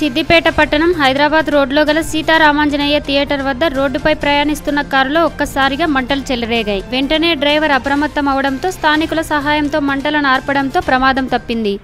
సిద్దిపేట పట్టణం హైదరాబాద్ రోడ్లో గల సీతారామాంజనేయ థియేటర్ వద్ద రోడ్డుపై ప్రయాణిస్తున్న కారులో ఒక్కసారిగా మంటలు చెలరేగాయి వెంటనే డ్రైవర్ అప్రమత్తం అవడంతో స్థానికుల సహాయంతో మంటలను ఆర్పడంతో ప్రమాదం తప్పింది